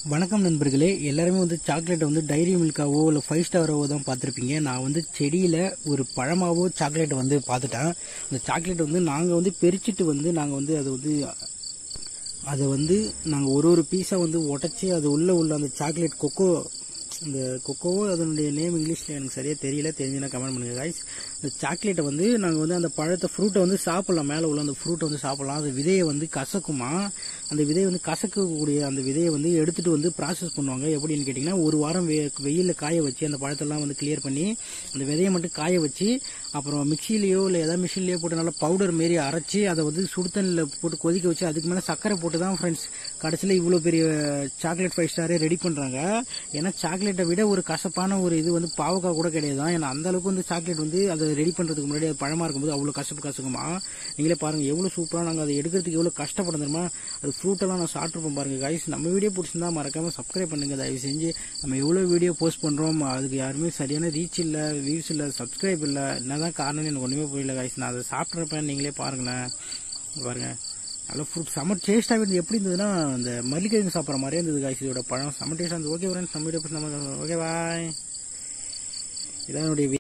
வணக்கம் நண்பர்களே எல்லாருமே வந்து சாக்லேட்டை வந்து டைரி மில்காவோ இல்லை ஃபைவ் ஸ்டாராவோ தான் பார்த்துருப்பீங்க நான் வந்து செடியில் ஒரு பழமாவோ சாக்லேட்டை வந்து பார்த்துட்டேன் அந்த சாக்லேட் வந்து நாங்கள் வந்து பிரிச்சுட்டு வந்து நாங்கள் வந்து அதை வந்து அதை வந்து நாங்கள் ஒரு ஒரு பீஸாக வந்து உடச்சி அது உள்ளே உள்ள அந்த சாக்லேட் கொக்கோ இந்த கொக்கோவோ அதனுடைய நேம் இங்கிலீஷில் எனக்கு சரியாக தெரியல தெரிஞ்சுன்னா கமெண்ட் பண்ணுங்க guys இந்த சாக்லேட்டை வந்து நாங்கள் வந்து அந்த பழத்தை ஃப்ரூட்டை வந்து சாப்பிடலாம் மேலே உள்ள அந்த ஃப்ரூட்டை வந்து சாப்பிடலாம் அந்த விதையை வந்து கசக்குமா அந்த விதையை வந்து கசக்கக்கூடிய அந்த விதையை வந்து எடுத்துட்டு வந்து ப்ராசஸ் பண்ணுவாங்க எப்படின்னு கேட்டிங்கன்னா ஒரு வாரம் வெ வெயிலில் காய வச்சு அந்த பழத்தெல்லாம் வந்து கிளியர் பண்ணி அந்த விதையை மட்டும் காய வச்சு அப்புறம் மிக்சிலேயோ இல்லை ஏதாவது மிஷின்லேயோ போட்டு நல்லா பவுடர் மாரி அரைச்சி அதை வந்து சுடுதண்ணில் போட்டு கொதிக்க வச்சு அதுக்கு மேலே சர்க்கரை போட்டு தான் ஃப்ரெண்ட்ஸ் கடைசியில் இவ்வளோ பெரிய சாக்லேட் ஃபைவ் ஸ்டாரே ரெடி பண்ணுறாங்க ஏன்னா சாக்லேட்டை விட ஒரு கசப்பான ஒரு இது வந்து பாவக்காய் கூட கிடையாது தான் ஏன்னா அந்த அளவுக்கு வந்து சாக்லேட் வந்து அதை ரெடி பண்ணுறதுக்கு முன்னாடி அது பழமாக இருக்கும்போது அவ்வளோ கசப்பு கசக்குமா நீங்களே பாருங்கள் எவ்வளோ சூப்பராக நாங்கள் அதை எடுக்கிறதுக்கு எவ்வளோ கஷ்டப்படும் தெரியுமா அது ஃப்ரூட்டெல்லாம் நான் சாப்பிட்ருப்போம் பாருங்க கைஸ் நம்ம வீடியோ பிடிச்சிருந்தா மறக்காமல் சப்ஸ்கிரைப் பண்ணுங்க தயவு செஞ்சு நம்ம எவ்வளோ வீடியோ போஸ்ட் பண்ணுறோம் அதுக்கு யாருமே சரியான ரீச் இல்லை வியூஸ் இல்லை சப்ஸ்கிரைப் இல்லை என்னதான் காரணம்னு எனக்கு ஒன்றுமே புரியல கைஸ் நான் அதை சாப்பிட்றப்ப நீங்களே பாருங்களேன் பாருங்க நல்ல ஃப்ரூட் செம்ம டேஸ்ட்டாக இருந்தது எப்படி இருந்ததுன்னா இந்த மல்லிகைங்க சாப்பிட்ற மாதிரியே இருந்தது கைஸ் இதோட பழம் செம்ம டேஸ்ட்டாக இருந்தது ஓகே ஃப்ரெண்ட்ஸ் நம்ம வீடியோ நம்ம ஓகே பாய் இதான் என்னுடைய